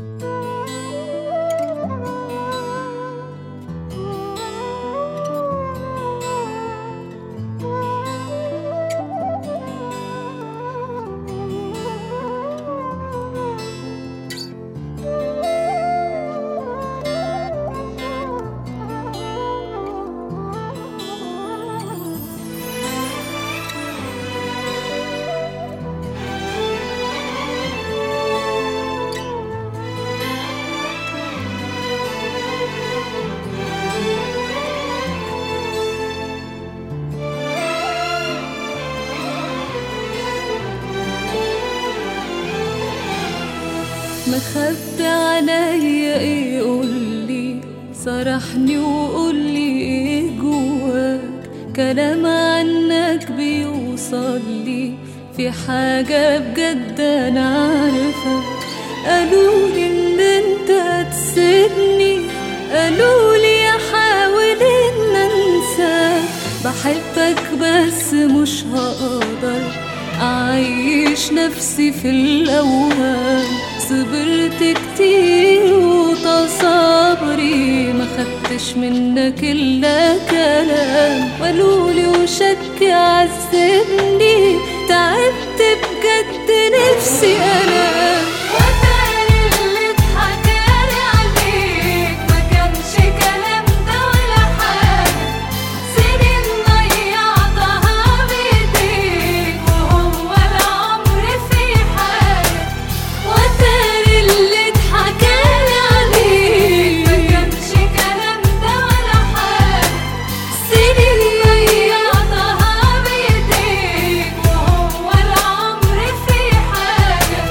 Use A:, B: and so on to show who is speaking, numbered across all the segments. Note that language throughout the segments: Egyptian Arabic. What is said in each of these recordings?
A: مخبي عليا ايه قولي صرحني وقولي ايه جواك كلام عنك بيوصل لي في حاجة بجد انا عارفة قالولي ان انت هتسيبني قالولي احاول ان انساك بحبك بس مش هقدر أعيش نفسي في الأوهام صبرت كتير وتصابري ما خدتش منك إلا كلام قالولي وشك عذبني تعبت بجد نفسي أنام وتاني اللي اتحكالي عليك ما كانش كلام ده ولا حاجة سنين ضيعتها بإيديك وهو العمر في حاجة وتاني اللي اتحكالي عليك ما كانش كلام ده ولا حاجة سنين ضيعتها بإيديك وهو العمر في حاجة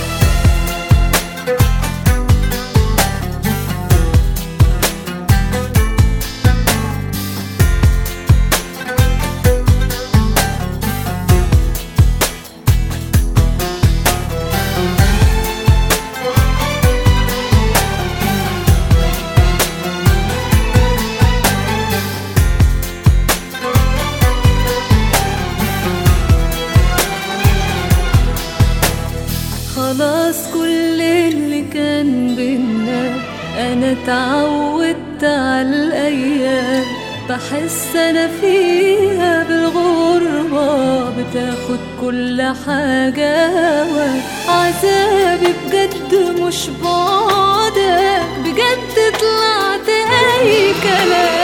A: خلاص كل اللي كان بينا انا اتعودت على الايام بحس انا فيها بالغربة بتاخد كل حاجة هواك عذابي بجد مش بعدك بجد طلعت اي كلام